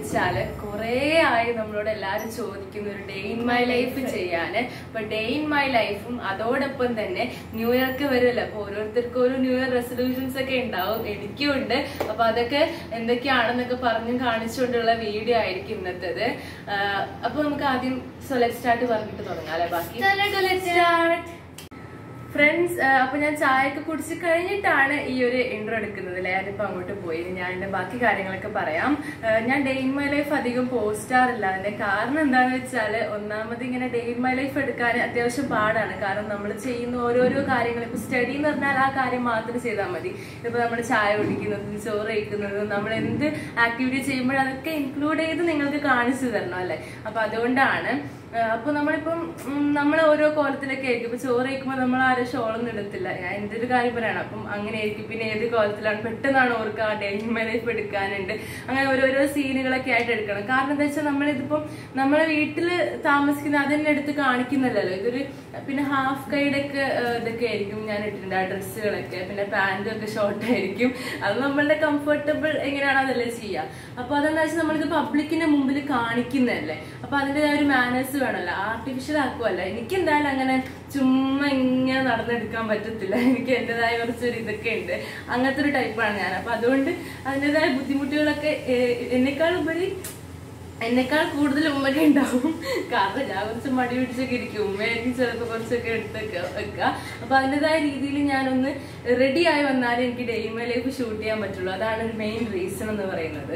വെച്ചാല് കുറേ ആയി നമ്മളോട് എല്ലാരും ചോദിക്കുന്ന ഒരു ഡേ ഇൻ മൈ ലൈഫ് ചെയ്യാന് അപ്പൊ ഡേ ഇൻ മൈ ലൈഫും അതോടൊപ്പം തന്നെ ന്യൂ ഇയർക്ക് വരുമല്ലോ അപ്പൊ ഓരോരുത്തർക്കും ഒരു ന്യൂ ഇയർ റെസൊല്യൂഷൻസ് ഒക്കെ ഉണ്ടാവും എനിക്കും ഉണ്ട് അപ്പൊ അതൊക്കെ എന്തൊക്കെയാണെന്നൊക്കെ പറഞ്ഞും കാണിച്ചുകൊണ്ടുള്ള വീഡിയോ ആയിരിക്കും ഇന്നത്തേത് ആഹ് അപ്പൊ നമുക്ക് ആദ്യം സൊലറ്റ് സ്റ്റാർട്ട് പറഞ്ഞിട്ട് തുടങ്ങാം അല്ലെ ബാക്കി ഫ്രണ്ട്സ് അപ്പൊ ഞാൻ ചായയൊക്കെ കുടിച്ച് കഴിഞ്ഞിട്ടാണ് ഈ ഒരു ഇൻട്രോ എടുക്കുന്നത് അല്ലെ ഞാനിപ്പോ അങ്ങോട്ട് പോയി ഇനി ഞാൻ എന്റെ ബാക്കി കാര്യങ്ങളൊക്കെ പറയാം ആ, ഞാൻ ഡേ ഇൻ മൈ ലൈഫ് അധികം പോസ്റ്റാറില്ല അതിന്റെ കാരണം എന്താണെന്ന് വെച്ചാൽ ഒന്നാമത് ഇങ്ങനെ ഡേ ഇൻ മൈ ലൈഫ് എടുക്കാൻ അത്യാവശ്യം പാടാണ് കാരണം നമ്മൾ ചെയ്യുന്ന ഓരോരോ കാര്യങ്ങൾ ഇപ്പൊ സ്റ്റഡി എന്ന് പറഞ്ഞാൽ ആ കാര്യം മാത്രം ചെയ്താൽ മതി ഇപ്പൊ നമ്മൾ ചായ കുടിക്കുന്നതും ചോറ് കഴിക്കുന്നതും നമ്മൾ എന്ത് ആക്ടിവിറ്റി ചെയ്യുമ്പോഴും അതൊക്കെ ഇൻക്ലൂഡ് ചെയ്ത് നിങ്ങൾക്ക് കാണിച്ചു തരണം അല്ലെ അപ്പൊ അതുകൊണ്ടാണ് ആഹ് അപ്പൊ നമ്മളിപ്പം നമ്മൾ ഓരോ കോലത്തിലൊക്കെ ആയിരിക്കും ഇപ്പൊ ചോറ് കഴിക്കുമ്പോൾ നമ്മൾ ആരും ഷോളൊന്നും ഇടത്തില്ല ഞാൻ എന്റെ ഒരു കാര്യം പറയണം അപ്പം അങ്ങനെ ആയിരിക്കും പിന്നെ ഏത് കോലത്തിലാണ് പെട്ടെന്നാണ് ഓർക്കുക ഡെയിൻ ലൈഫ് എടുക്കാനുണ്ട് അങ്ങനെ ഓരോരോ സീനുകളൊക്കെ ആയിട്ട് എടുക്കണം കാരണം എന്താ വെച്ചാൽ നമ്മളിതിപ്പം നമ്മളെ വീട്ടില് താമസിക്കുന്ന അതെന്നെ എടുത്ത് കാണിക്കുന്നില്ലല്ലോ ഇതൊരു പിന്നെ ഹാഫ് കൈയുടെ ഒക്കെ ഇതൊക്കെ ആയിരിക്കും ഞാൻ ഇട്ടിട്ടുണ്ട് ആ ഡ്രസ്സുകളൊക്കെ പിന്നെ പാന്റും ഒക്കെ ഷോർട്ട് ആയിരിക്കും അത് നമ്മളുടെ കംഫർട്ടബിൾ എങ്ങനെയാണ് അതല്ലേ ചെയ്യുക അപ്പൊ അതെന്താ വെച്ചാൽ നമ്മളിത് പബ്ലിക്കിന്റെ മുമ്പിൽ കാണിക്കുന്നതല്ലേ അപ്പൊ അതിൻ്റെതായ ഒരു മാനേഴ്സ് വേണമല്ലോ ആർട്ടിഫിഷ്യൽ ആക്കുമല്ല എനിക്ക് എന്തായാലും അങ്ങനെ ചുമ്മാ ഇങ്ങനെ നടന്നെടുക്കാൻ പറ്റത്തില്ല എനിക്ക് എന്റേതായ കുറച്ചൊരു ഇതൊക്കെ ഉണ്ട് അങ്ങനത്തെ ഒരു ടൈപ്പാണ് ഞാൻ അപ്പൊ അതുകൊണ്ട് അതിൻ്റെതായ ബുദ്ധിമുട്ടുകളൊക്കെ ഏഹ്, എന്നെക്കാൾ ഉപരി എന്നെക്കാൾ കൂടുതൽ ഉമ്മയൊക്കെ ഉണ്ടാവും കാരണം ഞാൻ കുറച്ച് മടി പിടിച്ചൊക്കെ ഇരിക്കും ഉമ്മയായിരിക്കും ചിലപ്പോൾ കുറച്ചൊക്കെ എടുത്തൊക്കെ വെക്കുക അപ്പൊ അതിൻ്റെതായ രീതിയിൽ ഞാനൊന്ന് റെഡി ആയി വന്നാലേ എനിക്ക് ഡെയിമേ ലൈഫ് ഷൂട്ട് ചെയ്യാൻ പറ്റുള്ളൂ അതാണ് ഒരു മെയിൻ റീസൺ എന്ന് പറയുന്നത്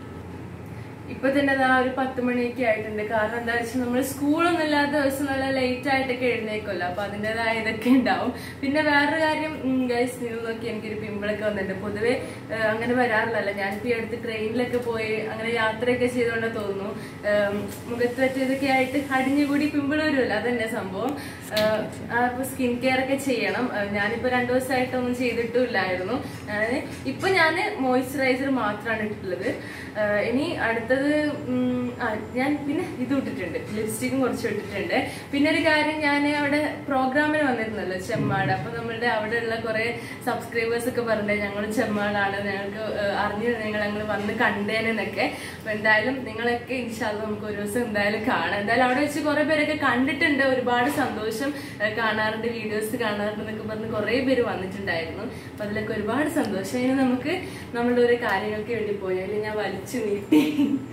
ഇപ്പൊ തന്നെ ദാ ഒരു പത്ത് മണിയൊക്കെ ആയിട്ടുണ്ട് കാരണം എന്താ വെച്ചാൽ നമ്മൾ സ്കൂളൊന്നും ഇല്ലാത്ത ദിവസം നല്ല ലേറ്റ് ആയിട്ടൊക്കെ എഴുന്നേക്കുമല്ലോ അപ്പൊ അതിൻ്റെതായ ഇതൊക്കെ ഉണ്ടാവും പിന്നെ വേറൊരു കാര്യം ഗൈസ് നിങ്ങൾ നോക്കി എനിക്കൊരു പിമ്പിളൊക്കെ വന്നിട്ടുണ്ട് പൊതുവെ ആ, അങ്ങനെ വരാറില്ലല്ലോ ഞാനിപ്പോ ഈ അടുത്ത് ട്രെയിനിലൊക്കെ പോയി അങ്ങനെ യാത്രയൊക്കെ ചെയ്തുകൊണ്ട് തോന്നുന്നു ആം, മുഖത്ത് പറ്റിയതൊക്കെ ആയിട്ട് അടിഞ്ഞുകൂടി പിമ്പിൾ വരുമല്ലോ അതന്നെ സംഭവം അപ്പൊ സ്കിൻ കെയർ ഒക്കെ ചെയ്യണം ആ, ഞാനിപ്പോ രണ്ടു ദിവസമായിട്ടൊന്നും ചെയ്തിട്ടില്ലായിരുന്നു ഞാന് ഇപ്പൊ ഞാൻ മോയ്സ്ചറൈസർ മാത്രമാണ് ഇട്ടിട്ടുള്ളത് ആ, ഇനി അടുത്തത് ഉം, ആ, ഞാൻ പിന്നെ ഇത് ഇട്ടിട്ടുണ്ട് ലിപ്സ്റ്റിക്കും കുറച്ച് ഇട്ടിട്ടുണ്ട് പിന്നെ ഒരു കാര്യം ഞാൻ അവിടെ പ്രോഗ്രാമിന് വന്നിരുന്നല്ലോ ചെമ്മാട് അപ്പൊ നമ്മളുടെ അവിടെയുള്ള കുറെ സബ്സ്ക്രൈബേഴ്സ് ഒക്കെ പറഞ്ഞിട്ട് ഞങ്ങൾ ചെമ്മാടാണ് ഞങ്ങൾക്ക് ആ, അറിഞ്ഞു നിങ്ങൾ ഞങ്ങൾ വന്ന് കണ്ടേനെന്നൊക്കെ അപ്പൊ എന്തായാലും നിങ്ങളൊക്കെ ഇൻഷാല്ല നമുക്ക് ഒരു ദിവസം എന്തായാലും കാണാം എന്തായാലും അവിടെ വെച്ച് കുറെ പേരൊക്കെ കണ്ടിട്ടുണ്ട് ഒരുപാട് സന്തോഷം ആ, കാണാറുണ്ട് വീഡിയോസ് കാണാറുണ്ട് എന്നൊക്കെ പറഞ്ഞ് കുറെ പേര് വന്നിട്ടുണ്ടായിരുന്നു അപ്പൊ അതിലൊക്കെ ഒരുപാട് സന്തോഷം ഇനി നമുക്ക് നമ്മളുടെ ഒരു കാര്യങ്ങൾക്ക് വേണ്ടി പോയി അതിൽ ഞാൻ വലിച്ചു നീട്ടി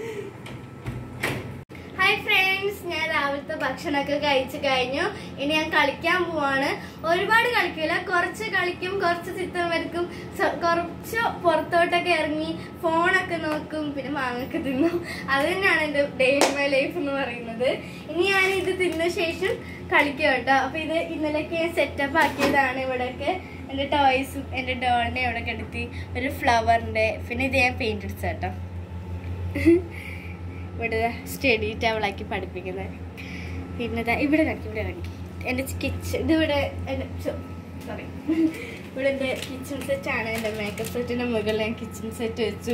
ഹായ് ഫ്രണ്ട്സ് ഞാൻ രാവിലത്തെ ഭക്ഷണമൊക്കെ കഴിച്ചു കഴിഞ്ഞു ഇനി ഞാൻ കളിക്കാൻ പോവാണ് ഒരുപാട് കളിക്കില്ല കുറച്ച് കളിക്കും കുറച്ച് ചിത്രം വരക്കും സ- കുറച്ച് പുറത്തോട്ടൊക്കെ ഇറങ്ങി ഫോണൊക്കെ നോക്കും പിന്നെ മാങ്ങൊക്കെ തിന്നും അത് തന്നെയാണ് എൻ്റെ ഡേ മൈ ലൈഫ് എന്ന് പറയുന്നത് ഇനി ഞാൻ ഇത് തിന്ന ശേഷം കളിക്കും കേട്ടോ അപ്പൊ ഇത് ഇന്നലെയൊക്കെ സെറ്റപ്പ് ആക്കിയതാണ് ഇവിടെയൊക്കെ എൻ്റെ ടോയ്സും എൻ്റെ ഡോളിനെ ഇവിടെ കിടത്തി ഒരു ഫ്ലവറിൻ്റെ പിന്നെ ഇത് ഞാൻ പെയിന്റ് അടിച്ച കേട്ടോ ഇവിടെ സ്റ്റഡി ടേബിളാക്കി പഠിപ്പിക്കുന്നത് പിന്നെ ദാ ഇവിടെ കാണിക്കും ഇവിടെ കാണിക്കും എൻ്റെ കിച്ചൺ ഇതിവിടെ എൻ്റെ സോറി ഇവിടെ എൻ്റെ കിച്ചൺ സെറ്റാണ് എൻ്റെ മേക്കപ്പ് സെറ്റിൻ്റെ മുകളിൽ ഞാൻ കിച്ചൺ സെറ്റ് വെച്ചു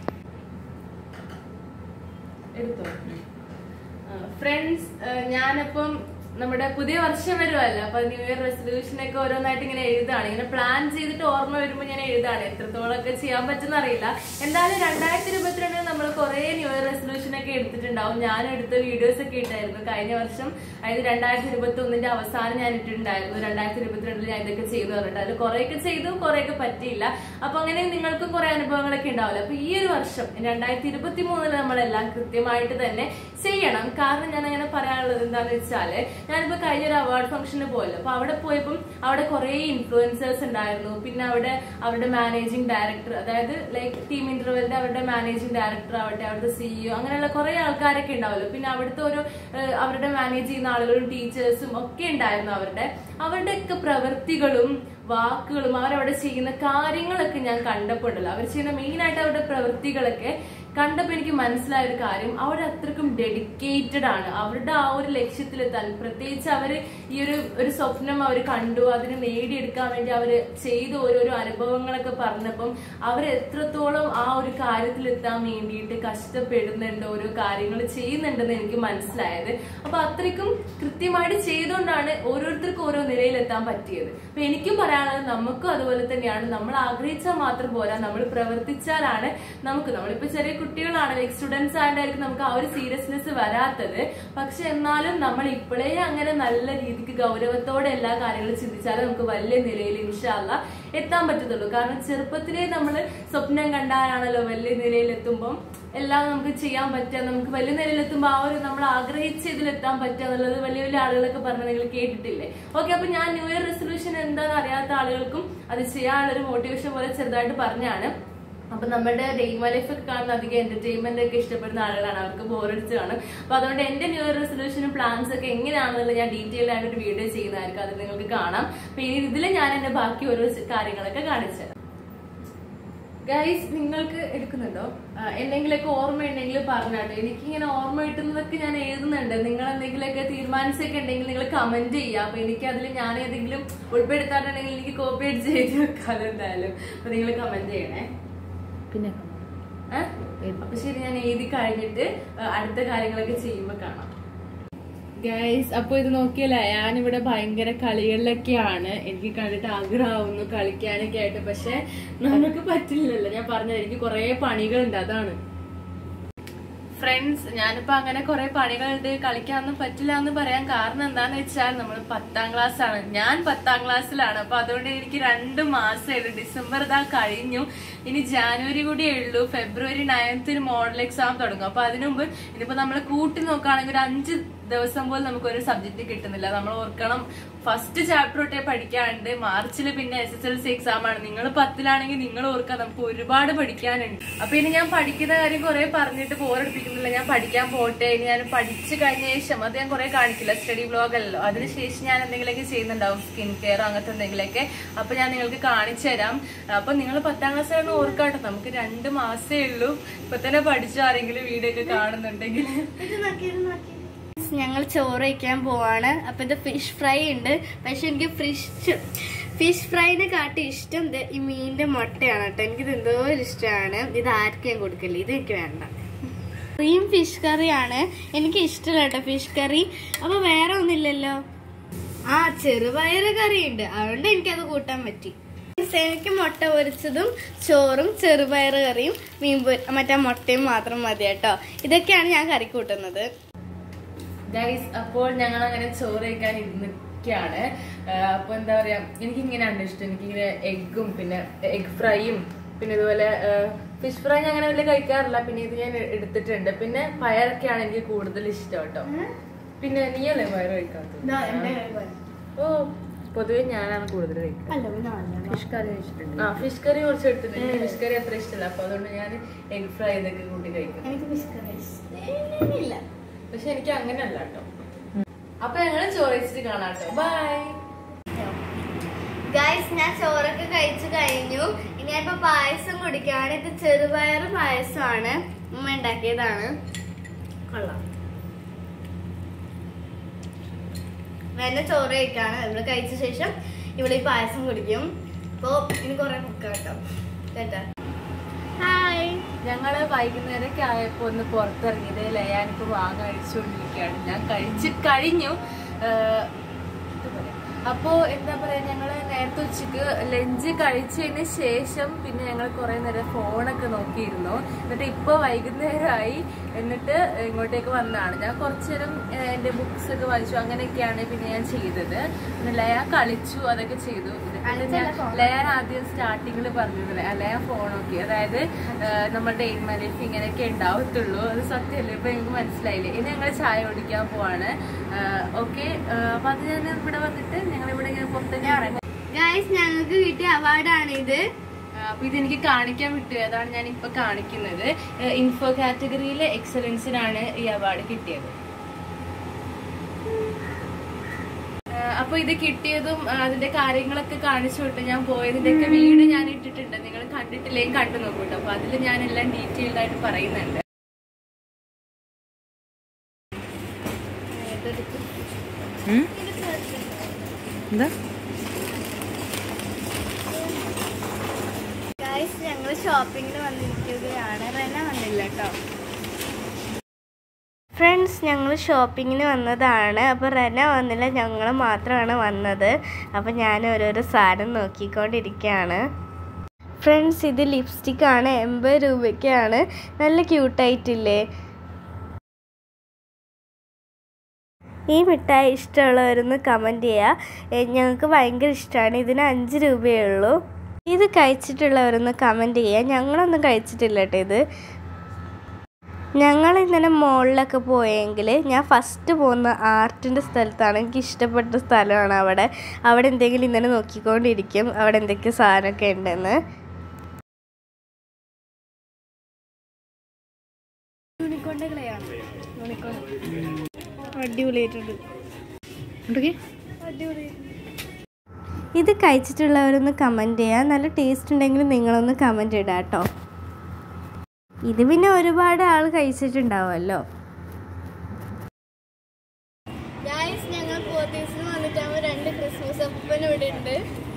എടുത്തോ ഫ്രണ്ട്സ് ഞാനിപ്പം നമ്മുടെ പുതിയ വർഷം വരുമല്ലോ അപ്പൊ ന്യൂ ഇയർ റെസൊല്യൂഷൻ ഒക്കെ ഓരോന്നായിട്ട് ഇങ്ങനെ എഴുതാണ് ഇങ്ങനെ പ്ലാൻ ചെയ്തിട്ട് ഓർമ്മ വരുമ്പോൾ ഞാൻ എഴുതാണ് എത്രത്തോളം ഒക്കെ ചെയ്യാൻ പറ്റുന്ന അറിയില്ല എന്തായാലും രണ്ടായിരത്തി ഇരുപത്തിരണ്ടിൽ നമ്മൾ കുറെ ന്യൂ ഇയർ റെസൊല്യൂഷൻ ഒക്കെ എടുത്തിട്ടുണ്ടാവും ഞാൻ എടുത്ത വീഡിയോസ് ഒക്കെ ഇട്ടായിരുന്നു കഴിഞ്ഞ വർഷം അതായത് രണ്ടായിരത്തി ഇരുപത്തി ഒന്നിന്റെ അവസാനം ഞാൻ ഇട്ടിട്ടുണ്ടായിരുന്നു രണ്ടായിരത്തി ഇരുപത്തിരണ്ടിൽ ഞാൻ ഇതൊക്കെ ചെയ്തു പറഞ്ഞിട്ട് അതിൽ കുറെയൊക്കെ ചെയ്തു കുറെയൊക്കെ പറ്റിയില്ല അപ്പൊ അങ്ങനെ നിങ്ങൾക്കും കുറെ അനുഭവങ്ങളൊക്കെ ഉണ്ടാവില്ല അപ്പൊ ഈ ഒരു വർഷം രണ്ടായിരത്തി ഇരുപത്തി മൂന്നില് നമ്മളെല്ലാം കൃത്യമായിട്ട് തന്നെ ചെയ്യണം കാരണം ഞാൻ അങ്ങനെ പറയാനുള്ളത് എന്താണെന്ന് വെച്ചാല് ഞാനിപ്പോ കഴിഞ്ഞ ഒരു അവാർഡ് ഫംഗ്ഷന് പോയല്ലോ അപ്പൊ അവിടെ പോയപ്പം അവിടെ കുറെ ഇൻഫ്ലുവൻസേഴ്സ് ഉണ്ടായിരുന്നു പിന്നെ അവിടെ അവരുടെ മാനേജിംഗ് ഡയറക്ടർ അതായത് ലൈക്ക് ടീം ഇന്റർവെലിന്റെ അവരുടെ മാനേജിംഗ് ഡയറക്ടർ ആവട്ടെ അവിടുത്തെ സിഇഒ അങ്ങനെയുള്ള കുറെ ആൾക്കാരൊക്കെ ഉണ്ടാവല്ലോ പിന്നെ അവിടുത്തെ ഒരു ഏഹ്, അവരുടെ മാനേജ് ചെയ്യുന്ന ആളുകളും ടീച്ചേഴ്സും ഒക്കെ ഉണ്ടായിരുന്നു അവരുടെ അവരുടെയൊക്കെ പ്രവൃത്തികളും വാക്കുകളും അവരവിടെ ചെയ്യുന്ന കാര്യങ്ങളൊക്കെ ഞാൻ കണ്ടപ്പോൾ ഉണ്ടല്ലോ അവർ ചെയ്യുന്ന മെയിൻ ആയിട്ട് അവരുടെ പ്രവൃത്തികളൊക്കെ കണ്ടപ്പോൾ എനിക്ക് മനസ്സിലായ ഒരു കാര്യം അവർ അത്രക്കും ഡെഡിക്കേറ്റഡ് ആണ് അവരുടെ ആ ഒരു ലക്ഷ്യത്തിലെത്താൻ പ്രത്യേകിച്ച് അവർ ഈ ഒരു ഒരു സ്വപ്നം അവർ കണ്ടു അതിനെ നേടിയെടുക്കാൻ വേണ്ടി അവർ ചെയ്ത ഓരോരോ അനുഭവങ്ങളൊക്കെ പറഞ്ഞപ്പം അവർ എത്രത്തോളം ആ ഒരു കാര്യത്തിലെത്താൻ വേണ്ടിയിട്ട് കഷ്ടപ്പെടുന്നുണ്ട് ഓരോ കാര്യങ്ങൾ ചെയ്യുന്നുണ്ടെന്ന് എനിക്ക് മനസ്സിലായത് അപ്പൊ അത്രയ്ക്കും കൃത്യമായിട്ട് ചെയ്തുകൊണ്ടാണ് ഓരോരുത്തർക്കും ഓരോ നിലയിലെത്താൻ പറ്റിയത് അപ്പൊ എനിക്കും പറയാനുള്ളത് നമുക്കും അതുപോലെ തന്നെയാണ് നമ്മൾ ആഗ്രഹിച്ചാൽ മാത്രം പോരാ നമ്മൾ പ്രവർത്തിച്ചാലാണ് നമുക്ക് നമ്മളിപ്പോ ചെറിയ കുട്ടി കുട്ടികളാണ് ലൈക് സ്റ്റുഡൻസ് ആയിട്ടായിരിക്കും നമുക്ക് ആ ഒരു സീരിയസ്നെസ് വരാത്തത് പക്ഷെ എന്നാലും നമ്മൾ ഇപ്പോഴേ അങ്ങനെ നല്ല രീതിക്ക് ഗൗരവത്തോടെ എല്ലാ കാര്യങ്ങളും ചിന്തിച്ചാലേ നമുക്ക് വലിയ നിലയിൽ ഇൻഷാല്ല എത്താൻ പറ്റത്തുള്ളൂ കാരണം ചെറുപ്പത്തിലേ നമ്മൾ സ്വപ്നം കണ്ടാലാണല്ലോ വലിയ നിലയിൽ എത്തുമ്പം എല്ലാം നമുക്ക് ചെയ്യാൻ പറ്റുക നമുക്ക് വലിയ നിലയിൽ എത്തുമ്പോൾ ആ ഒരു നമ്മൾ ആഗ്രഹിച്ച ഇതിലെത്താൻ പറ്റുക എന്നുള്ളത് വലിയ വലിയ ആളുകളൊക്കെ പറഞ്ഞ് നിങ്ങൾ കേട്ടിട്ടില്ലേ ഓക്കെ അപ്പൊ ഞാൻ ന്യൂ ഇയർ റെസൊല്യൂഷൻ എന്താണെന്ന് അറിയാത്ത ആളുകൾക്കും അത് ചെയ്യാനുള്ള ഒരു മോട്ടിവേഷൻ പോലെ ചെറുതായിട്ട് പറഞ്ഞാണ് അപ്പൊ നമ്മുടെ ഡെയിൻ ലൈഫ് ഒക്കെ കാണുന്ന അധികം എന്റർടൈൻമെന്റ് ഒക്കെ ഇഷ്ടപ്പെടുന്ന ആളുകളാണ് അവർക്ക് ബോറടിച്ച് കാണും അപ്പൊ അതുകൊണ്ട് എന്റെ ന്യൂ ഇയർ റെസൊല്യൂഷനും പ്ലാൻസ് ഒക്കെ എങ്ങനെയാണെന്നുള്ളത് ഞാൻ ഡീറ്റെയിൽ ആയിട്ട് ഒരു വീഡിയോ ചെയ്യുന്നതായിരിക്കും അത് നിങ്ങൾക്ക് കാണാം അപ്പൊ ഇനി ഇതിൽ ഞാൻ എന്റെ ബാക്കി ഓരോ കാര്യങ്ങളൊക്കെ കാണിച്ചു തരാം ഗൈസ് നിങ്ങൾക്ക് എടുക്കുന്നുണ്ടോ ആ, എന്തെങ്കിലുമൊക്കെ ഓർമ്മ ഉണ്ടെങ്കിൽ പറഞ്ഞാട്ടോ എനിക്കിങ്ങനെ ഓർമ്മ കിട്ടുന്നതൊക്കെ ഞാൻ എഴുതുന്നുണ്ട് നിങ്ങൾ എന്തെങ്കിലുമൊക്കെ തീരുമാനിച്ചൊക്കെ ഉണ്ടെങ്കിൽ നിങ്ങൾ കമന്റ് ചെയ്യുക അപ്പൊ എനിക്ക് അതിൽ ഞാൻ ഏതെങ്കിലും ഉൾപ്പെടുത്താറുണ്ടെങ്കിൽ എനിക്ക് കോപ്പി അടിച്ച് എഴുതി വെക്കാലോ എന്തായാലും അപ്പൊ നിങ്ങൾ കമന്റ് ചെയ്യണേ പിന്നെ ഏ? അപ്പൊ ശരി ഞാൻ എഴുതി കഴിഞ്ഞിട്ട് ആ, അടുത്ത കാര്യങ്ങളൊക്കെ ചെയ്യുമ്പോ കാണാം ഗൈസ് അപ്പൊ ഇത് നോക്കിയല്ലേ ഞാനിവിടെ ഭയങ്കര കളികളിലൊക്കെയാണ് എനിക്ക് കണ്ടിട്ട് ആഗ്രഹമാവുന്നു കളിക്കാനൊക്കെ ആയിട്ട് പക്ഷെ നമുക്ക് പറ്റില്ലല്ലോ ഞാൻ പറഞ്ഞത് എനിക്ക് കുറെ പണികളുണ്ട് അതാണ് ഫ്രണ്ട്സ് ഞാനിപ്പോ അങ്ങനെ കുറെ പണികളുണ്ട് കളിക്കാനൊന്നും പറ്റില്ല എന്ന് പറയാൻ കാരണം എന്താന്ന് വെച്ചാൽ നമ്മൾ പത്താം ക്ലാസ് ആണ് ഞാൻ പത്താം ക്ലാസ്സിലാണ് അപ്പൊ അതുകൊണ്ട് എനിക്ക് രണ്ട് മാസമായിട്ട് ഡിസംബർ ഇതാ കഴിഞ്ഞു ഇനി ജാനുവരി കൂടിയേ ഉള്ളൂ ഫെബ്രുവരി നയൻത്തിന് മോഡൽ എക്സാം തുടങ്ങും അപ്പൊ അതിനു മുമ്പ് ഇനിയിപ്പോ നമ്മൾ കൂട്ടി നോക്കുകയാണെങ്കിൽ ഒരു അഞ്ച് ദിവസം പോലും നമുക്ക് ഒരു സബ്ജക്ട് കിട്ടുന്നില്ല നമ്മൾ ഓർക്കണം ഫസ്റ്റ് ചാപ്റ്റർ തൊട്ടേ പഠിക്കാനുണ്ട് മാർച്ചിൽ പിന്നെ S S L C exam ആണ് നിങ്ങൾ പത്തിലാണെങ്കിൽ നിങ്ങൾ ഓർക്കുക നമുക്ക് ഒരുപാട് പഠിക്കാനുണ്ട് അപ്പൊ ഇനി ഞാൻ പഠിക്കുന്ന കാര്യം കുറെ പറഞ്ഞിട്ട് ബോറടിപ്പിക്കുന്നില്ല ഞാൻ പഠിക്കാൻ പോട്ടെ ഇനി ഞാൻ പഠിച്ചു കഴിഞ്ഞ ശേഷം അത് ഞാൻ കുറെ കാണിക്കില്ല സ്റ്റഡി ബ്ലോഗ് അല്ലല്ലോ അതിനുശേഷം ഞാൻ എന്തെങ്കിലുമൊക്കെ ചെയ്യുന്നുണ്ടാവും സ്കിൻ കെയർ അങ്ങനത്തെ എന്തെങ്കിലുമൊക്കെ അപ്പൊ ഞാൻ നിങ്ങൾക്ക് കാണിച്ചു തരാം അപ്പൊ നിങ്ങൾ പത്താം ക്ലാസ് ആണ് ഓർക്കാട്ടോ നമുക്ക് രണ്ട് മാസേ ഉള്ളൂ ഇപ്പൊ തന്നെ പഠിച്ചു ആരെങ്കിലും വീഡിയോ ഒക്കെ കാണുന്നുണ്ടെങ്കിൽ ഇത് നോക്കി ഇത് നോക്കി ഞങ്ങൾ ചോറ് വയ്ക്കാൻ പോവാണ് അപ്പൊ ഇത് ഫിഷ് ഫ്രൈ ഉണ്ട് പക്ഷെ എനിക്ക് ഫിഷ് ഫിഷ് ഫ്രൈനെ കാട്ടി ഇഷ്ടം ദേ ഈ മീനിന്റെ മുട്ടയാണ് കേട്ടോ എനിക്കിത് എന്തോ ഒരു ഇഷ്ടമാണ് ഇത് ആർക്കും ഞാൻ കൊടുക്കില്ല ഇത് എനിക്ക് വേണ്ട ക്രീം ഫിഷ് കറിയാണ് എനിക്ക് ഇഷ്ടമല്ല കേട്ടോ ഫിഷ് കറി അപ്പൊ വേറെ ഒന്നുമില്ലല്ലോ ആ ചെറുപയറ് കറിയുണ്ട് അതുകൊണ്ട് എനിക്കത് കൂട്ടാൻ പറ്റി എനിക്ക് മുട്ട പൊരിച്ചതും ചോറും ചെറുപയർ കറിയും മീൻ പൊരി മറ്റേ മുട്ടയും മാത്രം മതി കേട്ടോ ഇതൊക്കെയാണ് ഞാൻ കറി കൂട്ടുന്നത് ഗൈസ് അപ്പോൾ ഞങ്ങൾ അങ്ങനെ ചോറ് കഴിക്കാൻ ഇരുന്നിക്കാണ് അപ്പൊ എന്താ പറയാ എനിക്ക് ഇങ്ങനെയാണ് ഇഷ്ടം എനിക്കിങ്ങനെ എഗ്ഗും പിന്നെ എഗ് ഫ്രൈയും പിന്നെ ഇതുപോലെ ഫിഷ് ഫ്രൈ ഞാൻ അങ്ങനെ വലിയ കഴിക്കാറില്ല പിന്നെ ഇത് ഞാൻ എടുത്തിട്ടുണ്ട് പിന്നെ പയറൊക്കെയാണ് എനിക്ക് കൂടുതൽ ഇഷ്ടം കേട്ടോ പിന്നെ നീയല്ലേ പയർ കഴിക്കാത്തത് ഓ പൊതുവെ ഞാനാണ് കൂടുതൽ കഴിക്കുന്നത് ഫിഷ് കറി കഴിച്ചിട്ടുണ്ട് ആ ഫിഷ് കറി കുറച്ച് എടുത്തിട്ടുണ്ട് ഫിഷ് കറി അത്ര ഇഷ്ടമല്ല അപ്പൊ അതുകൊണ്ട് ഞാൻ എഗ് ഫ്രൈ ഇതൊക്കെ കൂട്ടി കഴിക്കും എനിക്ക് ഫിഷ് കറി ഇഷ്ടമില്ല പക്ഷെ എനിക്ക് അങ്ങനെയല്ല കേട്ടോ അപ്പൊ ഞങ്ങള് ചോറ് വെച്ചിട്ട് കാണാം കേട്ടോ ബൈ ഗൈസ് ഞാൻ ചോറൊക്കെ കഴിച്ചു കഴിഞ്ഞു ഇനി ഇപ്പൊ പായസം കുടിക്കാണ് ഇത് ചെറുപയർ പായസമാണ് ഉമ്മ ഉണ്ടാക്കിയതാണ് കൊള്ളാം എന്നെ ചോറ് കഴിക്കാണ് ഇവിടെ കഴിച്ച ശേഷം ഇവിടെ ഈ പായസം കുടിക്കും അപ്പൊ ഇനി കുറെ മുക്കാം കേട്ടോ കേട്ടോ ഹായ് ഞങ്ങള് വൈകുന്നേരമൊക്കെ ആയപ്പോ ഒന്ന് പുറത്തിറങ്ങിയത് ലയാനിപ്പോ വാങ്ങ കഴിച്ചുകൊണ്ടിരിക്കുകയാണ് ഞാൻ കഴിച്ച് കഴിഞ്ഞു ഏഹ്, എന്താ പറയാ, അപ്പോ എന്താ പറയാ ഞങ്ങള് നേരത്തെ ഉച്ചക്ക് ലഞ്ച് കഴിച്ചതിന് ശേഷം പിന്നെ ഞങ്ങൾ കുറെ നേരം ഫോണൊക്കെ നോക്കിയിരുന്നു എന്നിട്ട് ഇപ്പൊ വൈകുന്നേരമായി എന്നിട്ട് ഇങ്ങോട്ടേക്ക് വന്നതാണ് ഞാൻ കുറച്ചു നേരം ഏഹ്, എന്റെ ബുക്സ് ഒക്കെ വായിച്ചു അങ്ങനെയൊക്കെയാണ് പിന്നെ ഞാൻ ചെയ്തത് പിന്നെ ലയ കളിച്ചു അതൊക്കെ ചെയ്തു ഇതൊക്കെ ഞാൻ ലയാൻ ആദ്യം സ്റ്റാർട്ടിങ്ങിൽ പറഞ്ഞിരുന്നില്ലേ ലയ ഫോൺ നോക്കി അതായത് ഏഹ്, നമ്മുടെ എയിം ലൈഫ് ഇങ്ങനെയൊക്കെ ഉണ്ടാവത്തുള്ളൂ അത് സത്യമല്ലേ ഇപ്പൊ എനിക്ക് മനസ്സിലായില്ലേ ഇനി ഞങ്ങൾ ചായ കുടിക്കാൻ പോവാണ് ഓക്കെ അപ്പൊ അത് ഞാൻ ഇവിടെ വന്നിട്ട് ഞങ്ങൾ ഇവിടെ ഇങ്ങനെ പുറത്തേക്ക് ഇറങ്ങും ഗൈസ് ഞങ്ങൾക്ക് കിട്ടിയ അവാർഡാണ് ഇത് അപ്പൊ ഇത് എനിക്ക് കാണിക്കാൻ വിട്ടു അതാണ് ഞാൻ ഇപ്പൊ കാണിക്കുന്നത് ഇൻഫോ കാറ്റഗറിയിലെ എക്സലൻസിനാണ് ഈ അവാർഡ് കിട്ടിയത് ഏഹ് അപ്പൊ ഇത് കിട്ടിയതും ആ, അതിന്റെ കാര്യങ്ങളൊക്കെ കാണിച്ചു വിട്ട് ഞാൻ പോയതിന്റെ ഒക്കെ വീട് ഞാൻ ഇട്ടിട്ടുണ്ട് നിങ്ങൾ കണ്ടിട്ടില്ലെങ്കിൽ കണ്ടു നോക്കൂട്ടോ അപ്പൊ അതിൽ ഞാൻ എല്ലാം ഡീറ്റെയിൽഡ് ആയിട്ട് പറയുന്നുണ്ട് ഉം? എന്താ ഗൈസ് ഞങ്ങൾ ഷോപ്പിങ്ങിന് വന്നിരിക്കുകയാണ് റെന വന്നില്ല കേട്ടോ ഫ്രണ്ട്സ് ഞങ്ങൾ ഷോപ്പിങ്ങിന് വന്നതാണ് അപ്പോൾ റെന വന്നില്ല ഞങ്ങൾ മാത്രമാണ് വന്നത് അപ്പോൾ ഞാൻ ഓരോരോ സാധനം നോക്കിക്കൊണ്ടിരിക്കുകയാണ് ഫ്രണ്ട്സ് ഇത് ലിപ്സ്റ്റിക് ആണ് എൺപത് രൂപയ്ക്കാണ് നല്ല ക്യൂട്ടായിട്ടില്ലേ ഈ മിഠായി ഇഷ്ടമുള്ളവരൊന്ന് കമൻറ്റ് ചെയ്യുക ഏ, ഞങ്ങൾക്ക് ഭയങ്കര ഇഷ്ടമാണ് ഇതിന് അഞ്ച് രൂപയേ ഉള്ളൂ ഇത് കഴിച്ചിട്ടുള്ളവരൊന്ന് കമൻറ്റ് ചെയ്യുക ഞങ്ങളൊന്നും കഴിച്ചിട്ടില്ല കേട്ടോ ഇത് ഞങ്ങൾ ഇന്നലെ മുകളിലൊക്കെ പോയെങ്കിൽ ഞാൻ ഫസ്റ്റ് പോകുന്ന ആർട്ടിൻ്റെ സ്ഥലത്താണ് എനിക്ക് ഇഷ്ടപ്പെട്ട സ്ഥലമാണ് അവിടെ അവിടെ എന്തെങ്കിലും ഇന്നലെ നോക്കിക്കൊണ്ടിരിക്കും അവിടെ എന്തൊക്കെ സാധനമൊക്കെ ഉണ്ടെന്ന് അടിപൊളിയായിട്ടുണ്ട് ഉണ്ടെങ്കിൽ ഇത് കഴിച്ചിട്ടുള്ളവരൊന്ന് കമൻറ്റ് ചെയ്യുക നല്ല ടേസ്റ്റ് ഉണ്ടെങ്കിൽ നിങ്ങളൊന്ന് കമൻറ്റ് ഇടുക കേട്ടോ ഇത് പിന്നെ ഒരുപാട് ആൾ കഴിച്ചിട്ടുണ്ടാവുമല്ലോ ഞങ്ങൾ പോത്തീസിന് വന്നിട്ടാകുമ്പോൾ രണ്ട് ക്രിസ്മസ് അപ്പൻ ഇവിടെ ഉണ്ട്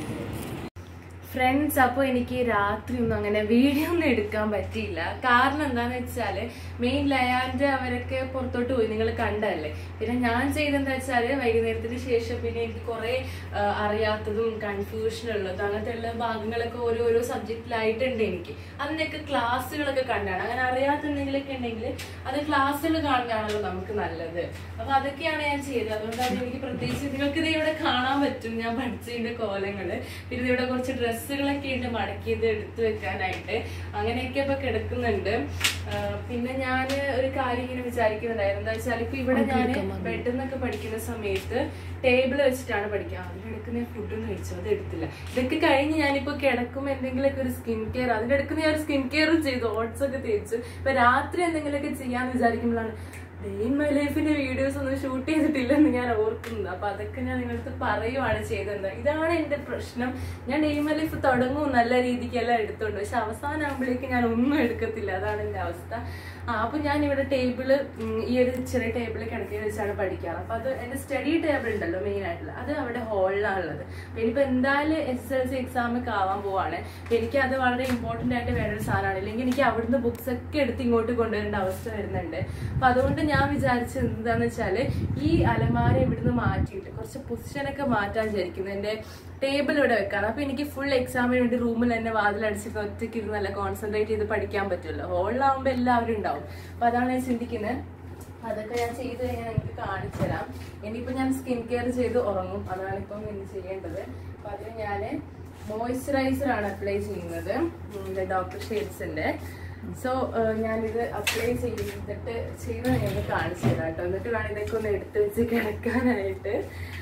ഫ്രണ്ട്സ് അപ്പോൾ എനിക്ക് രാത്രി ഒന്നും അങ്ങനെ വീഡിയോ ഒന്നും എടുക്കാൻ പറ്റിയില്ല കാരണം എന്താന്ന് വെച്ചാല് മെയിൻ ലയാൻ്റെ അവരൊക്കെ പുറത്തോട്ട് പോയി നിങ്ങൾ കണ്ടതല്ലേ പിന്നെ ഞാൻ ചെയ്തെന്താ വെച്ചാല് വൈകുന്നേരത്തിന് ശേഷം പിന്നെ എനിക്ക് കുറെ അറിയാത്തതും കൺഫ്യൂഷൻ ഉള്ളതും അങ്ങനത്തെ ഉള്ള ഭാഗങ്ങളൊക്കെ ഓരോരോ സബ്ജക്റ്റിലായിട്ടുണ്ട് എനിക്ക് അതിൻ്റെയൊക്കെ ക്ലാസ്സുകളൊക്കെ കണ്ടാണ് അങ്ങനെ അറിയാത്ത എന്തെങ്കിലുമൊക്കെ ഉണ്ടെങ്കിൽ അത് ക്ലാസ്സുകൾ കാണുകയാണല്ലോ നമുക്ക് നല്ലത് അപ്പൊ അതൊക്കെയാണ് ഞാൻ ചെയ്തത് അതുകൊണ്ടാണ് എനിക്ക് പ്രത്യേകിച്ച് നിങ്ങൾക്ക് ഇത് ഇവിടെ കാണാൻ പറ്റും ഞാൻ പഠിച്ചതിന്റെ കോലങ്ങള് പിന്നെ ഇത് ഇവിടെ കുറച്ച് ഡ്രസ്സുകളൊക്കെ ഉണ്ട് മടക്കിയത് എടുത്തു വെക്കാനായിട്ട് അങ്ങനെയൊക്കെ ഇപ്പൊ കിടക്കുന്നുണ്ട് ആ, പിന്നെ ഞാൻ ഒരു കാര്യം ഇങ്ങനെ വിചാരിക്കുന്നുണ്ടായിരുന്നു എന്താ വെച്ചാൽ ഇപ്പൊ ഇവിടെ ഞാൻ ബെഡിൽ നിന്നൊക്കെ പഠിക്കുന്ന സമയത്ത് ടേബിൾ വെച്ചിട്ടാണ് പഠിക്കുക അതിനിടയ്ക്ക് ഞാൻ ഫുഡൊന്നും കഴിച്ചു അത് എടുത്തില്ല ഇതൊക്കെ കഴിഞ്ഞ് ഞാനിപ്പോ കിടക്കുമ്പോൾ എന്തെങ്കിലുമൊക്കെ ഒരു സ്കിൻ കെയർ അതിന്റെ ഇടയ്ക്ക് ഞാൻ ഒരു സ്കിൻ കെയറും ചെയ്തു ഓട്സ് ഒക്കെ തേച്ചു ഇപ്പൊ രാത്രി എന്തെങ്കിലുമൊക്കെ ചെയ്യാന്ന് വിചാരിക്കുമ്പോഴാണ് ഡെയിൻ മൈ ലൈഫിന്റെ വീഡിയോസ് ഒന്നും ഷൂട്ട് ചെയ്തിട്ടില്ലെന്ന് ഞാൻ ഓർക്കുന്നത് അപ്പൊ അതൊക്കെ ഞാൻ നിങ്ങളടുത്ത് പറയുവാണ് ചെയ്തത് ഇതാണ് എന്റെ പ്രശ്നം ഞാൻ ഡെയിൻ മൈ ലൈഫ് തുടങ്ങും നല്ല രീതിക്കെല്ലാം എടുത്തോണ്ട് പക്ഷെ അവസാനം ആകുമ്പോഴേക്കും ഞാൻ ഒന്നും എടുക്കത്തില്ല അതാണ് എന്റെ അവസ്ഥ ആ അപ്പൊ ഞാൻ ഇവിടെ ടേബിള് ഈ ഒരു ചെറിയ ടേബിളിൽ കിടക്കി വെച്ചാണ് പഠിക്കാറ് അപ്പൊ അത് എന്റെ സ്റ്റഡി ടേബിൾ ഉണ്ടല്ലോ മെയിൻ ആയിട്ടുള്ള അത് അവിടെ ഹോളിലാണുള്ളത് അപ്പൊ ഇനിയിപ്പോ എന്തായാലും എസ് എൽ സി എക്സാം ഒക്കെ ആവാൻ പോവാണ് അപ്പൊ എനിക്ക് അത് വളരെ ഇമ്പോർട്ടന്റ് ആയിട്ട് വേറൊരു സാധനമാണ് ഇല്ലെങ്കിൽ എനിക്ക് അവിടുന്ന് ബുക്സ് ഒക്കെ എടുത്ത് ഇങ്ങോട്ട് കൊണ്ടുവരേണ്ട അവസ്ഥ വരുന്നുണ്ട് അപ്പൊ അതുകൊണ്ട് ഞാൻ വിചാരിച്ചത് എന്താന്ന് വെച്ചാല് ഈ അലമാര ഇവിടുന്ന് മാറ്റിയിട്ട് കുറച്ച് പൊസിഷനൊക്കെ മാറ്റാൻ വിചാരിക്കുന്നു എന്റെ ടേബിൾ ഇവിടെ വെക്കാണ് അപ്പൊ എനിക്ക് ഫുൾ എക്സാമിന് വേണ്ടി റൂമിൽ തന്നെ വാതിലടിച്ചിട്ട് ഒറ്റയ്ക്ക് ഇരുന്ന് നല്ല കോൺസെൻട്രേറ്റ് ചെയ്ത് പഠിക്കാൻ പറ്റുമല്ലോ ഹോളിലാവുമ്പോൾ എല്ലാവരും ഉണ്ടാവും അപ്പൊ അതാണ് ഞാൻ ചിന്തിക്കുന്നത് അതൊക്കെ ഞാൻ ചെയ്ത് കഴിഞ്ഞാൽ നിങ്ങൾക്ക് കാണിച്ചു തരാം ഇനിയിപ്പോ ഞാൻ സ്കിൻ കെയർ ചെയ്ത് ഉറങ്ങും അതാണ് ഇപ്പം ഇനി ചെയ്യേണ്ടത് അപ്പൊ അതിന് ഞാൻ മോയ്സ്ചറൈസർ ആണ് അപ്ലൈ ചെയ്യുന്നത് ഡോക്ടർ ഷേഡ്സിന്റെ സോ ഞാനിത് അപ്ലൈ ചെയ്തിട്ട് ചെയ്ത് നിങ്ങൾക്ക് കാണിച്ചു തരാം കേട്ടോ എന്നിട്ട് വേണം ഇതൊക്കെ ഒന്ന് എടുത്ത് വെച്ച് കിടക്കാനായിട്ട്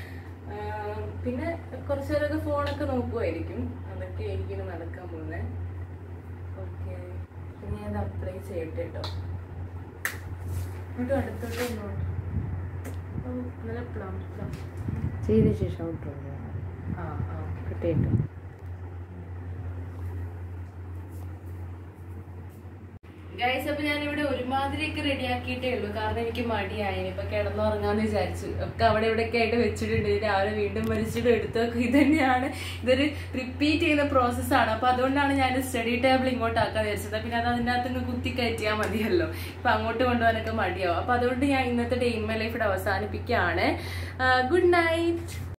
ആ, പിന്നെ കുറച്ചു നേരമൊക്കെ ഫോണൊക്കെ നോക്കുമായിരിക്കും അതൊക്കെ എനിക്കിനി നടക്കാൻ പോകുന്നത് ഓക്കെ പിന്നെ ഞാൻ അപ്ലൈ ചെയ്യട്ടെ കേട്ടോ ഇങ്ങോട്ട് അടുത്തോട്ട് ഇങ്ങോട്ട് ഓ നല്ല പ്ലം പ്ലം ചെയ്ത ശേഷം ഔട്ട് ആ ആ ഓക്കെ കിട്ടിയിട്ട് ഗൈസ് അപ്പൊ ഞാൻ ഇവിടെ ഒരുമാതിരിയൊക്കെ റെഡി ആക്കിയിട്ടേ ഉള്ളൂ കാരണം എനിക്ക് മടിയായി ഇപ്പൊ കിടന്നുറങ്ങാന്ന് വിചാരിച്ചു ഒക്കെ അവിടെ ഇവിടെ ഒക്കെ ആയിട്ട് വെച്ചിട്ടുണ്ട് ഇത് രാവിലെ വീണ്ടും വലിച്ചിട്ട് എടുത്തു വെക്കും ഇത് തന്നെയാണ് ഇതൊരു റിപ്പീറ്റ് ചെയ്യുന്ന പ്രോസസ്സാണ് അപ്പൊ അതുകൊണ്ടാണ് ഞാൻ സ്റ്റഡി ടേബിൾ ഇങ്ങോട്ട് ആക്കാൻ വിചാരിച്ചത് പിന്നെ അത് അതിൻ്റെ അകത്ത് നിന്ന് കുത്തി കയറ്റിയാൽ മതിയല്ലോ ഇപ്പൊ അങ്ങോട്ട് കൊണ്ടുപോകാനൊക്കെ മടിയാവും അപ്പൊ അതുകൊണ്ട് ഞാൻ ഇന്നത്തെ ഡേ ഇൻ മൈ ലൈഫ് ഇവിടെ അവസാനിപ്പിക്കുകയാണ് ഗുഡ് നൈറ്റ്